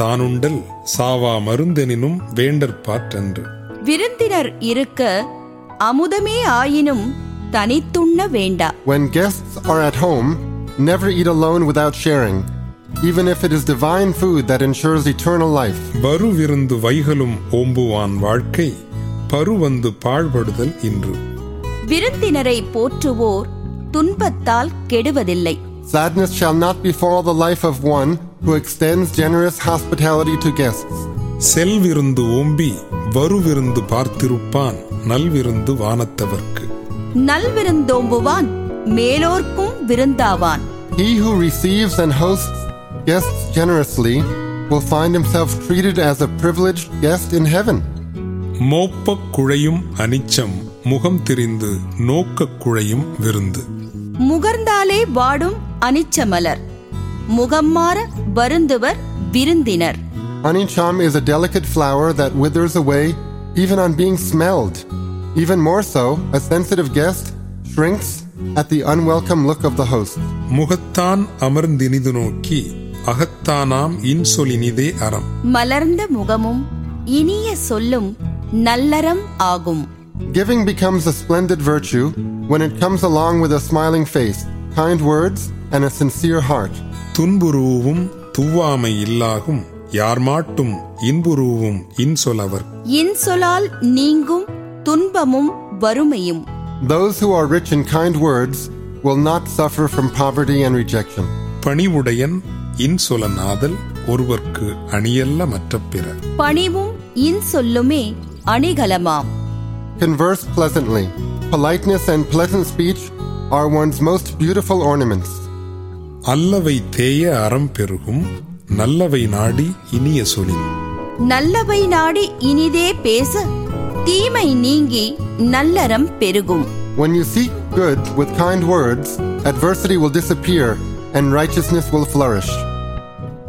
தானுண்டல் சாவா மருந்தெனினும் வேண்டற்பாற்றன்று விருந்தினர் இருக்க அமுதமே ஆயினும் தனித்துண்ண வேண்டா When guests are at home, never eat alone without sharing, even if it is divine food that ensures eternal life. வருவிருந்து வைகளும் ஓம்புவான் வாழ்க்கை பருவந்து பாழ்படுதல் இன்று விருந்தினரை போற்றுவோர் துன்பத்தால் கெடுவதில்லை Sadness shall not befall the life of one who extends generous hospitality to guests. செல்விருந்து ஓம்பி வருவிருந்து பார்த்திருப்பான் நல்விருந்து வானத்தவர்க்கு நல்விருந்தோம்புவான் மேலோர்க்கும் விருந்தாவான் He who receives and hosts guests generously will find himself treated as a privileged guest in heaven. மோப்பக் குழையும் அனிச்சம் முகம் திரிந்து நோக்கக் குழையும் விருந்து முகர்ந்தாலே வாடும் அனிச்சமலர் முகம் மாற வருந்துவர் விருந்தினர் Anicham is a delicate flower that withers away even on being smelled. Even more so, a sensitive guest shrinks at the unwelcome look of the host. முகத்தான் அமர்ந்தினிது நோக்கி அகத்தானாம் இன்சொலினிதே அறம் மலர்ந்த முகமும் இனிய சொல்லும் நல்லறம் ஆகும் Giving becomes a splendid virtue when it comes along with a smiling face, kind words, and a sincere heart. துன்புருவும் துவ்வாமை இல்லாகும் யார் மாட்டும் இன்புருவும் இன்சொலவர் இன்சொலால் நீங்கும் துன்பமும் வறுமையும் Those who are rich in kind words will not suffer from poverty and rejection. பணிவுடையன் இன்சொலனாதல் ஒருவர்க்கு அணியல்ல மற்ற பிற பணிவும் இன்சொல்லுமே அணிகலமாம் Converse pleasantly. Politeness and pleasant speech are one's most beautiful ornaments. அல்லவை தேய அறம் பெருகும் நல்லவை நாடி இனிய சொலின் நல்லவை நாடி இனிதே பேச தீமை நீங்கி நல்லறம் பெருகும் When you seek good with kind words, adversity will disappear and righteousness will flourish.